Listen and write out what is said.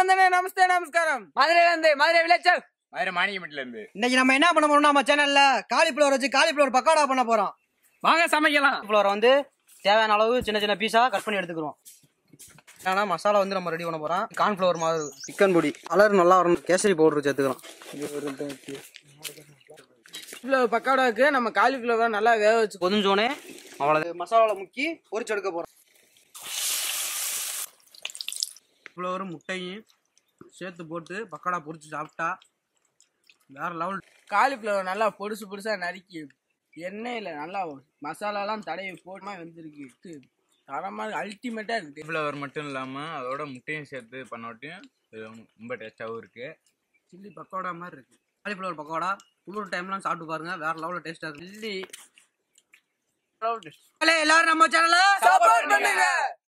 வந்தனே நமஸ்தே நமஸ்காரம் மதுரையில இருந்து மதுரை விளைச்சல் மதுரை மாணிக்கமட்டில இருந்து இன்னைக்கு நம்ம என்ன பண்ண போறோம் நம்ம சேனல்ல காலிஃபிளவர் வச்சு காலிஃபிளவர் பக்கோடா பண்ண போறோம் வாங்க சமைக்கலாம் காலிஃபிளவர் வந்து தேவையான அளவு சின்ன சின்ன பீஸா கட் பண்ணி எடுத்துக்கிறோம் ஏன்னா மசாலா வந்து நம்ம ரெடி பண்ண போறோம் கார்ன்ஃபிளவர் மாதிரி சிக்கன் பொடி கலர் நல்லா வரணும் கேசரி பவுடர் சேர்த்துக்கிறோம் காலிஃபிளவர் பக்கோடாவுக்கு நம்ம காலிஃபிளவர் நல்லா வேக வச்சு கொதிஞ்சோனே அவ்வளவு மசாலாவில் முக்கி பொரிச்சு எடுக்க போறோம் காலிஃபிளவர் முட்டையும் சேர்த்து போட்டு பக்கோடா பொரிச்சு சாப்பிட்டா வேற லெவல் காலிஃபிளவர் நல்லா பொடுசு பொடுசா நறுக்கி எண்ணெயில நல்லா மசாலாலாம் தடவி போட்டுமா வந்திருக்கு தரமா அல்டிமேட்டா இருக்கு ஃப்ளவர் மட்டும் இல்லாம அதோட முட்டையும் சேர்த்து பண்ணாட்டியும் இது ரொம்ப டேஸ்டாவும் இருக்கு சில்லி பக்கோடா மாதிரி இருக்கு காலிஃபிளவர் பக்கோடா குளிர் டைம்லாம் சாப்பிட்டு பாருங்க வேற லெவலில் டேஸ்டா இருக்கு சில்லி எல்லாரும் நம்ம சேனலை சப்போர்ட் பண்ணுங்க